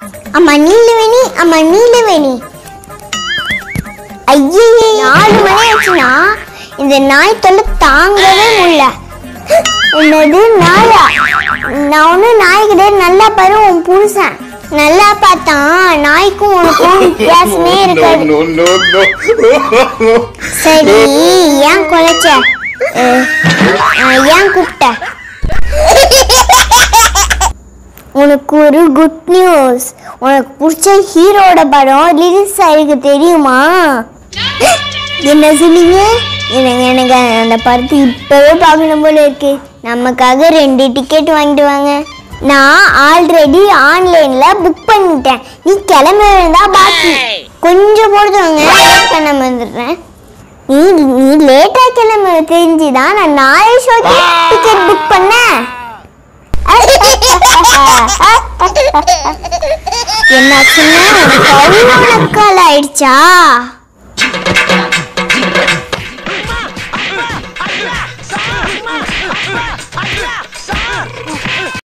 அம்மா நீலவேணி அம்மா நீலவேணி ஐயே நாலு மணி ஆச்சுன்னா இந்த நாய் தொல்லை தாங்கவே முடியல என்னது நாயா நான் ஒண்ணு நாய் கிடையாது நல்லா பாரு உன் புருஷன் நல்லா பார்த்தா நாய்க்கும் உனக்கும் வித்தியாசமே இருக்காது no, no, no. சரி ஏன் குலைச்ச அஹ், அஹ், ஏன் கூப்பிட்ட உனக்கு ஒரு குட் நியூஸ் உனக்கு பிடிச்ச ஹீரோட படம் ரிலீஸ் ஆயிருக்கு தெரியுமா என்ன சொன்னீங்க எனக்கு எனக்கு அந்த படத்தை இப்பவே பார்க்கணும் போல இருக்கு நமக்காக ரெண்டு டிக்கெட் வாங்கிட்டு வாங்க நான் ஆல்ரெடி ஆன்லைன்ல புக் பண்ணிட்டேன் நீ கிளம்ப வேண்டா பாக்கி கொஞ்சம் பொறுத்தவங்க லேட் பண்ண வந்துடுறேன் நீ நீ லேட்டா கிளம்ப தெரிஞ்சுதான் நான் நாளை ஷோக்கு டிக்கெட் புக் பண்ணேன் என்ன சொன்ன உனக்கு அவ்வளோ நக்கால் ஆயிடுச்சா